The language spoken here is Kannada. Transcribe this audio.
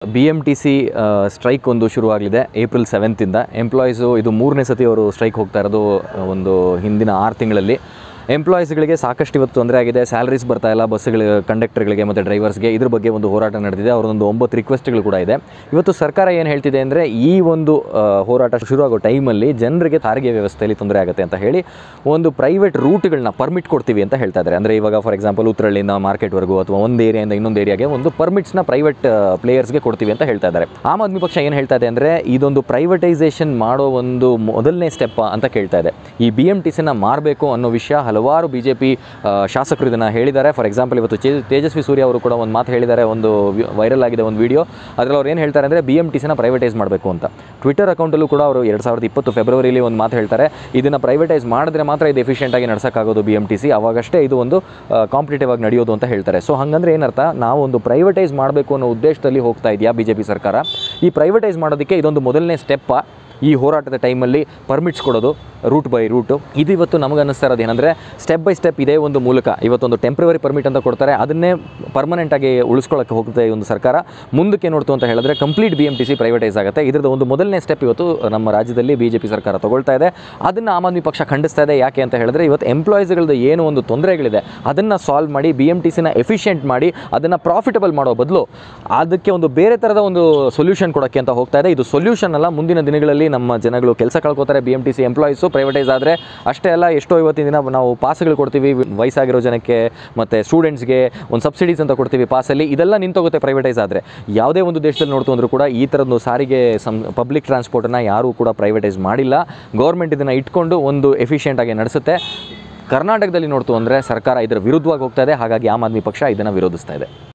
B M T C strike ಒಂದು ಶುರುವಾಗಲಿದೆ ಏಪ್ರಿಲ್ ಸೆವೆಂತಿಂದ ಎಂಪ್ಲಾಯೀಸು ಇದು ಮೂರನೇ ಸತಿ ಅವರು ಸ್ಟ್ರೈಕ್ ಹೋಗ್ತಾ ಇರೋದು ಆ, ಒಂದು ಹಿಂದಿನ ಆರು ತಿಂಗಳಲ್ಲಿ ಎಂಪ್ಲಾಯೀಸ್ಗಳಿಗೆ ಸಾಕಷ್ಟು ಇವತ್ತು ತೊಂದರೆ ಆಗಿದೆ ಸ್ಯಾಲರೀಸ್ ಬರ್ತಾ ಇಲ್ಲ ಬಸ್ಸುಗಳ ಕಂಡಕ್ಟರ್ಗಳಿಗೆ ಮತ್ತು ಡ್ರೈವರ್ಸ್ಗೆ ಇದ್ರ ಬಗ್ಗೆ ಒಂದು ಹೋರಾಟ ನಡೆದಿದೆ ಅವರೊಂದು ಒಂಬತ್ತು ರಿಕ್ವೆಸ್ಟ್ಗಳು ಕೂಡ ಇದೆ ಇವತ್ತು ಸರ್ಕಾರ ಏನು ಹೇಳ್ತಿದೆ ಅಂದರೆ ಈ ಒಂದು ಆ, ಹೋರಾಟ ಶುರುವಾಗೋ ಟೈಮಲ್ಲಿ ಜನರಿಗೆ ಸಾರಿಗೆ ವ್ಯವಸ್ಥೆಯಲ್ಲಿ ತೊಂದರೆ ಆಗುತ್ತೆ ಅಂತ ಹೇಳಿ ಒಂದು ಪ್ರೈವೇಟ್ ರೂಟ್ಗಳನ್ನ ಪರ್ಮಿಟ್ ಕೊಡ್ತೀವಿ ಅಂತ ಹೇಳ್ತಾ ಇದ್ದಾರೆ ಅಂದರೆ ಇವಾಗ ಫಾರ್ ಎಕ್ಸಾಂಪಲ್ ಉತ್ತರಳ್ಳಿಯಿಂದ ಮಾರ್ಕೆಟ್ವರೆಗೂ ಅಥವಾ ಒಂದು ಏರಿಯಾಯಿಂದ ಇನ್ನೊಂದು ಏರಿಯಾಗೆ ಒಂದು ಪರ್ಮಿಟ್ಸ್ನ ಪ್ರೈವೇಟ್ ಪ್ಲೇಯರ್ಸ್ಗೆ ಕೊಡ್ತೀವಿ ಅಂತ ಹೇಳ್ತಾ ಇದ್ದಾರೆ ಆಮ್ ಆದ್ಮಿ ಪಕ್ಷ ಏನು ಹೇಳ್ತಾ ಇದೆ ಅಂದರೆ ಇದೊಂದು ಪ್ರೈವೇಟೈಸೇಷನ್ ಮಾಡೋ ಒಂದು ಮೊದಲನೇ ಸ್ಟೆಪ್ ಅಂತ ಕೇಳ್ತಾ ಇದೆ ಈ ಬಿ ಎಮ್ ಟಿ ಸಿನ ಮಾರಬೇಕು ಅನ್ನೋ ವಿಷಯ ಹಲವಾರು ಬಿ ಜೆ ಪಿ ಶಾಸಕರು ಇದನ್ನು ಹೇಳಿದ್ದಾರೆ ಫಾರ್ ಎಕ್ಸಾಂಪಲ್ ಇವತ್ತು ಚೇ- ತೇಜಸ್ವಿ ಸೂರ್ಯ ಅವರು ಕೂಡ ಒಂದು ಮಾತು ಹೇಳಿದ್ದಾರೆ ಒಂದು ವೈರಲ್ ಆಗಿದೆ ಒಂದು ವಿಡಿಯೋ ಅದರಲ್ಲಿ ಅವ್ರು ಏನು ಹೇಳ್ತಾರೆ ಅಂದರೆ ಬಿ ಎಮ್ ಟಿ ಸಿನ ಪ್ರೈವೇಟೈಸ್ ಮಾಡಬೇಕು ಅಂತ ಟ್ವಿಟರ್ ಅಕೌಂಟಲ್ಲೂ ಕೂಡ ಅವರು ಎರಡು ಸಾವಿರದ ಇಪ್ಪತ್ತು ಫೆಬ್ರವರಿಲಿ ಒಂದು ಮಾತು ಹೇಳ್ತಾರೆ ಇದನ್ನು ಪ್ರೈವೇಟೈಸ್ ಮಾಡಿದ್ರೆ ಮಾತ್ರ ಇದು ಎಫಿಷಿಯೆಂಟ್ ಆಗಿ ನಡ್ಸೋಕ್ಕಾಗೋದು ಬಿ ಎಮ್ ಟಿ ಸಿ ಅವಾಗಷ್ಟೇ ಇದು ಒಂದು ಕಾಂಪಿಟೇಟಿವ್ ಆಗಿ ನಡೆಯೋದು ಅಂತ ಹೇಳ್ತಾರೆ ಸೊ ಹಾಗಂದ್ರೆ ಏನರ್ಥ ನಾವು ಒಂದು ಪ್ರೈವೇಟೈಸ್ ಮಾಡಬೇಕು ಅನ್ನೋ ಉದ್ದೇಶದಲ್ಲಿ ಹೋಗ್ತಾ ಇದೆಯಾ ಬಿ ಜೆ ಪಿ ಸರ್ಕಾರ ಈ ಪ್ರೈವೇಟೈಸ್ ಮಾಡೋದಕ್ಕೆ ಇದೊಂದು ಮೊದಲನೇ ಸ್ಟೆಪ್ಪ ಈ ಹೋರಾಟದ ಟೈಮಲ್ಲಿ ಪರ್ಮಿಟ್ಸ್ ಕೊಡೋದು ರೂಟ್ ಬೈ ರೂಟು ಇದು ಇವತ್ತು ನಮಗೆ ಅನ್ನಿಸ್ತಾ ಇರೋದು ಏನಂದರೆ ಸ್ಟೆಪ್ ಬೈ ಸ್ಟೆಪ್ ಇದೇ ಒಂದು ಮೂಲಕ ಇವತ್ತೊಂದು ಟೆಂಪ್ರವರಿ ಪರ್ಮಿಟ್ ಅಂತ ಕೊಡ್ತಾರೆ ಅದನ್ನೇ ಪರ್ಮನೆಂಟ್ ಆಗಿ ಉಳಿಸ್ಕೊಳ್ಳೋಕ್ಕೆ ಹೋಗುತ್ತೆ ಈ ಒಂದು ಸರ್ಕಾರ ಮುಂದಕ್ಕೆ ನೋಡ್ತು ಅಂತ ಹೇಳಿದ್ರೆ complete B M T C privatise ಆಗುತ್ತೆ ಇದ್ರದ್ದು ಒಂದು ಮೊದಲನೇ ಸ್ಟೆಪ್ ಇವತ್ತು ನಮ್ಮ ರಾಜ್ಯದಲ್ಲಿ ಬಿ ಜೆ ಪಿ ಸರ್ಕಾರ ತಗೊಳ್ತಾ ಇದೆ ಅದನ್ನು ಆಮ್ ಆದ್ಮಿ ಪಕ್ಷ ಖಂಡಿಸ್ತಾ ಇದೆ ಯಾಕೆ ಅಂತ ಹೇಳಿದ್ರೆ ಇವತ್ತು ಎಂಪ್ಲಾಯೀಸ್ಗಳದ್ದು ಏನು ಒಂದು ತೊಂದರೆಗಳಿದೆ ಅದನ್ನು ಸಾಲ್ವ್ ಮಾಡಿ ಬಿ ಎಮ್ ಟಿ ಸಿನ ಎಫಿಷಿಯೆಂಟ್ ಮಾಡಿ ಅದನ್ನು ಪ್ರಾಫಿಟಬಲ್ ಮಾಡೋ ಬದಲು ಅದಕ್ಕೆ ಒಂದು ಬೇರೆ ಥರದ ಒಂದು ಸೊಲ್ಯೂಷನ್ ಕೊಡೋಕ್ಕೆ ಅಂತ ಹೋಗ್ತಾ ಇದೆ ಇದು ಸೊಲ್ಯೂಷನ್ ಅಲ್ಲ ಮುಂದಿನ ದಿನಗಳಲ್ಲಿ ನಮ್ಮ ಜನಗಳು ಕೆಲಸ ಕಳ್ಕೊತಾರೆ B M T C employees privatise ಆದರೆ ಅಷ್ಟೇ ಅಲ್ಲ ಎಷ್ಟೋ ಇವತ್ತಿನ ದಿನ ನಾವು ಪಾಸ್ಗಳು ಕೊಡ್ತೀವಿ ವಯಸ್ಸಾಗಿರೋ ಜನಕ್ಕೆ ಮತ್ತು ಸ್ಟೂಡೆಂಟ್ಸ್ಗೆ ಒಂದು ಸಬ್ಸಿಡೀಸ್ ಅಂತ ಕೊಡ್ತೀವಿ ಪಾಸಲ್ಲಿ ಇದೆಲ್ಲ ನಿಂತೋಗುತ್ತೆ ಪ್ರೈವೇಟೈಸ್ ಆದರೆ ಯಾವುದೇ ಒಂದು ದೇಶದಲ್ಲಿ ನೋಡ್ತು ಅಂದರೂ ಕೂಡ ಈ ಥರದ್ದು ಸಾರಿಗೆ ಸಂ ಪಬ್ಲಿಕ್ ಟ್ರಾನ್ಸ್ಪೋರ್ಟನ್ನು ಯಾರೂ ಕೂಡ ಪ್ರೈವೇಟೈಸ್ ಮಾಡಿಲ್ಲ ಗೌರ್ಮೆಂಟ್ ಇದನ್ನು ಇಟ್ಕೊಂಡು ಒಂದು ಎಫಿಷಿಯೆಂಟ್ ಆಗಿ ನಡೆಸುತ್ತೆ ಕರ್ನಾಟಕದಲ್ಲಿ ನೋಡ್ತು ಅಂದರೆ ಸರ್ಕಾರ ಇದರ ವಿರುದ್ಧವಾಗಿ ಹೋಗ್ತಾ ಇದೆ ಹಾಗಾಗಿ ಆಮ್ ಆದ್ಮಿ ಪಕ್ಷ ಇದನ್ನು ವಿರೋಧಿಸ್ತಾ ಇದೆ